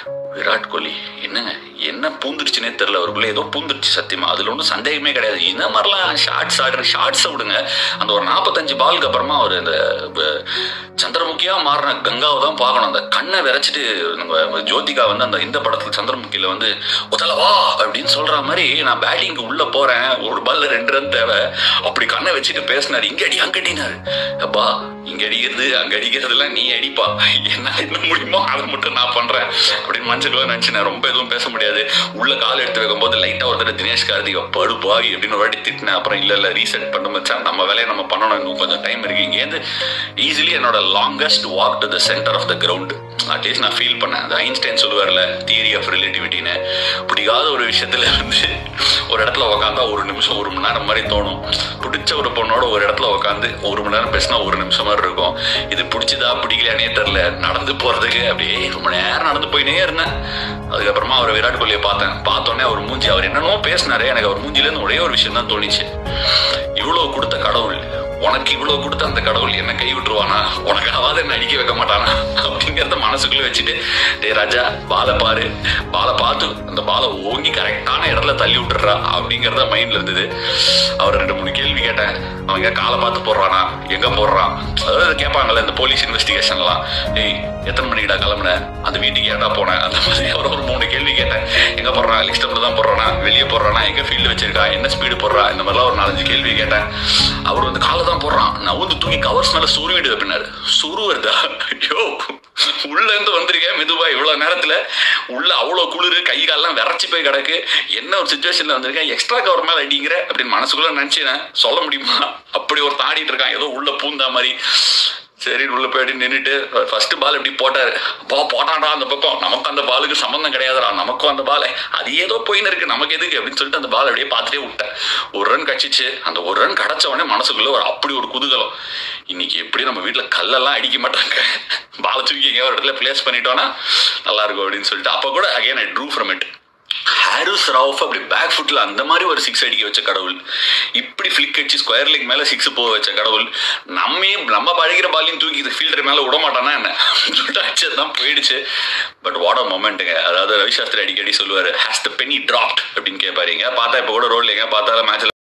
விராட் கோலி என்னங்க என்ன பூந்துருச்சுனே தெரியல அவருக்குள்ள ஏதோ பூந்துருச்சு சத்தியமா அதுல ஒன்றும் சந்தேகமே கிடையாது இந்த மாதிரிலாம் ஷார்ட்ஸ் ஆடுற ஷார்ட்ஸை விடுங்க அந்த ஒரு நாற்பத்தஞ்சு பாலுக்கு அப்புறமா அவர் இந்த அஹ், சந்திரமுகியா மாறின கங்காவை தான் பார்க்கணும் அந்த கண்ணை விரைச்சிட்டு நம்ம ஜோதிகா வந்து அந்த இந்த படத்துல சந்திரமுகியில வந்து உதலவா அப்படின்னு சொல்ற மாதிரி நான் பேட்டிங்க்கு உள்ள போறேன் ஒரு பால்ல ரெண்டு ரன் தேவை அப்படி கண்ணை வச்சுட்டு பேசினாரு இங்க அடி அங்க அடினாரு அப்பா இங்க அடிக்கிறது அங்க அடிக்கிறதுலாம் நீ அடிப்பா என்ன என்ன முடியுமோ அதை மட்டும் நான் பண்றேன் அப்படின்னு மனசுக்குள்ள நினைச்சு நான் ரொம்ப எதுவும் பேச முடியாது உள்ள கால் எடுத்து வைக்கும்போது லைட்டா ஒரு தடவை தினேஷ் கார்த்திக் படுப்பாகி அப்படின்னு ஒரு வாட்டி திட்டினேன் அப்புறம் இல்ல இல்ல ரீசெட் பண்ண மச்சான் நம்ம வேலையை நம்ம பண்ணணும் இன்னும் கொஞ்சம் டைம் இருக்கு இங்கேருந்து ஈஸிலி என்னோட longest walk to the centre of the ground at least நான் ஃபீல் பண்ணேன் அந்த ஐன்ஸ்டைன் சொல்லுவார்ல தியரி ஆஃப் ரிலேட்டிவிட்டின்னு பிடிக்காத ஒரு விஷயத்துல வந்து ஒரு இடத்துல உட்காந்தா ஒரு நிமிஷம் ஒரு மணி நேரம் மாதிரி தோணும் பிடிச்ச ஒரு பொண்ணோட ஒரு இடத்துல உட்காந்து ஒரு மணி நேரம் பேசினா ஒரு நிமிஷம் மாதிரி இருக்கும் இது பிடிச்சதா பிடிக்கலையானே தெரில நடந்து போறதுக்கு அப்படியே ரொம்ப நேரம் நடந்து போயினே இருந்தேன் அதுக்கப்புறமா அவர் விராட் கோலியை பார்த்தேன் பார்த்தோன்னே அவர் மூஞ்சி அவர் என்னென்னமோ பேசினாரு எனக்கு அவர் மூஞ்சில இருந்து ஒரே ஒரு விஷயம் தான் தோணிச்சு இவ்வளவு கொடுத்த கடவுள் உனக்கு இவ்வளவு கொடுத்த அந்த கடவுள் என்ன கை விட்டுருவானா உனக்காவது என்ன அடிக்க வைக்க மாட்டானா அப்படிங்கறத மனசுக்குள்ள வச்சுட்டு டே ராஜா பாலை பாரு பாலை பார்த்து அந்த பாலை ஓங்கி கரெக்டான இடத்துல தள்ளி விட்டுறா அப்படிங்கறத மைண்ட்ல இருந்தது அவர் ரெண்டு மூணு கேள்வி கேட்டேன் அவங்க காலை பார்த்து போடுறானா எங்க போடுறான் அதாவது கேட்பாங்கல்ல இந்த போலீஸ் இன்வெஸ்டிகேஷன்லாம் ஏய் எத்தனை மணிக்கிடா கிளம்புன அந்த வீட்டுக்கு ஏடா போனேன் அந்த மாதிரி அவர் ஒரு மூணு கேள்வி கேட்டேன் எங்க போடுறான் லிஸ்டப்ல தான் போடுறானா வெளியே போடுறானா எங்க ஃபீல்டு வச்சிருக்கா என்ன ஸ்பீடு போடுறா இந்த மாதிரிலாம் ஒரு நாலஞ்சு கேள்வி கேட்டேன் அவர் வந்து காலை தான் போடுறான் நான் வந்து தூக்கி கவர்ஸ் மேல சுருவிடு அப்படின்னாரு சுருவருதா ஐயோ உள்ள இருந்து வந்திருக்கேன் மெதுவா இவ்வளவு நேரத்துல உள்ள அவ்வளவு குளிர் கை காலெல்லாம் விரைச்சு போய் கிடக்கு என்ன ஒரு சுச்சுவேஷன்ல வந்திருக்கேன் எக்ஸ்ட்ரா கவர் மேல அடிங்கிற அப்படின்னு மனசுக்குள்ள நினைச்சேன் சொல்ல முடியுமா அப்படி ஒரு தாடிட்டு இருக்கான் ஏதோ உள்ள பூந்தா மாதிரி சரி உள்ள போயிட்டு நின்றுட்டு ஃபர்ஸ்ட் பால் எப்படி போட்டாரு பா போட்டான்டா அந்த பக்கம் நமக்கு அந்த பாலுக்கு சம்மந்தம் கிடையாதுடா நமக்கும் அந்த பால் அது ஏதோ போயின்னு இருக்கு நமக்கு எதுக்கு அப்படின்னு சொல்லிட்டு அந்த பால் அப்படியே பார்த்துட்டே விட்டேன் ஒரு ரன் கட்சிச்சு அந்த ஒரு ரன் கிடைச்ச உடனே மனசுக்குள்ள ஒரு அப்படி ஒரு குதூகலம் இன்னைக்கு எப்படி நம்ம வீட்டில் கல்லெல்லாம் அடிக்க மாட்டாங்க பாலை தூக்கி எங்கேயோ ஒரு இடத்துல பிளேஸ் பண்ணிட்டோம்னா நல்லா இருக்கும் அப்படின்னு சொல்லிட்டு அப்போ கூட again I drew from it Haris Rauf அப்படி பேக் ஃபுட்ல அந்த மாதிரி ஒரு சிக்ஸ் அடிக்க வச்ச கடவுள் இப்படி ஃபிளிக் அடிச்சு ஸ்கொயர் லெக் மேல சிக்ஸ் போக வச்ச கடவுள் நம்மையும் நம்ம பழகிற பாலையும் தூக்கி இது ஃபீல்டர் மேல விட மாட்டானா என்ன சொல்லிட்டு அடிச்சது தான் போயிடுச்சு பட் வாட் அ மொமெண்ட்டுங்க அதாவது ரவிசாஸ்திரி அடிக்கடி சொல்லுவாரு ஹேஸ் த பெனி டிராப்ட் அப்படின்னு கேட்பாருங்க பார்த்தா இப்போ கூட ரோல் எங்க பார்த்தா மேட்ச்ல